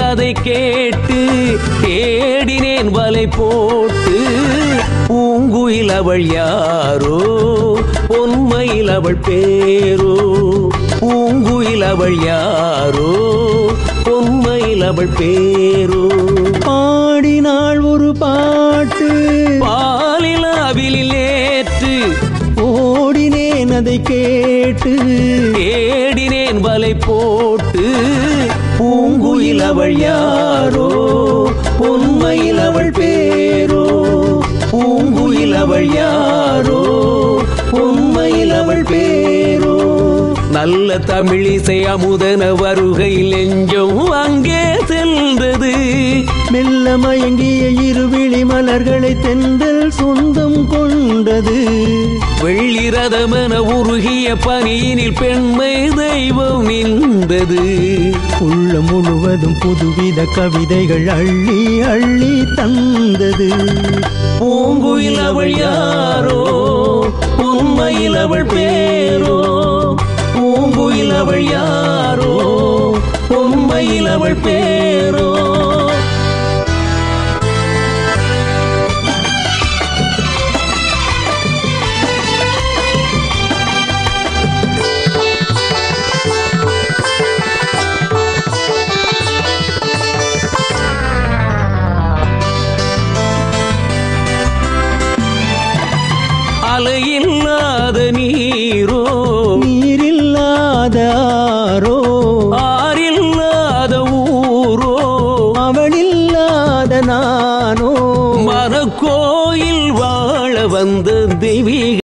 அதை கேட்டு தேடினேன் வலை போட்டு பூங்குயில் அவள் யாரோ பொன்மையில் அவள் பேரோ பூங்குயில் அவள் யாரோ பொன்மையில் அவள் பேரோ பாடினாள் ஒரு பாட்டு பாலில் அவிலில் ஏற்று ஓடினேன் அதை கேட்டு தேடினேன் வலை போட்டு பூங்குயில் அவள் யாரோ பொன்மையில் அவள் பேரோ பூங்குயில் அவள் யாரோ பொன்மையில் அவள் பேரோ நல்ல தமிழிசை அமுதன வருகையில் நெஞ்சம் அங்கே சென்றது மெல்ல மயங்கிய இருவிழி மலர்களை தென்றல் சொந்தம் கொண்டது வெள்ளிரதமென உருகிய பனியினில் பெண்மை தெய்வம் நின்றது உள்ளம் முழுவதும் புதுவித கவிதைகள் அள்ளி அள்ளி தந்தது பூங்குயில் அவள் யாரோ உண்மையில் அவள் பேரோ பூங்குயில் அவள் யாரோ உண்மையில் அவள் பேரோ அலையில்லாத நீரோ நீரில்லாத ஆரோ ஆறில்லாத ஊரோ அவளில்லாத நானோ மனக்கோயில் வாழ வந்த தெய்வீக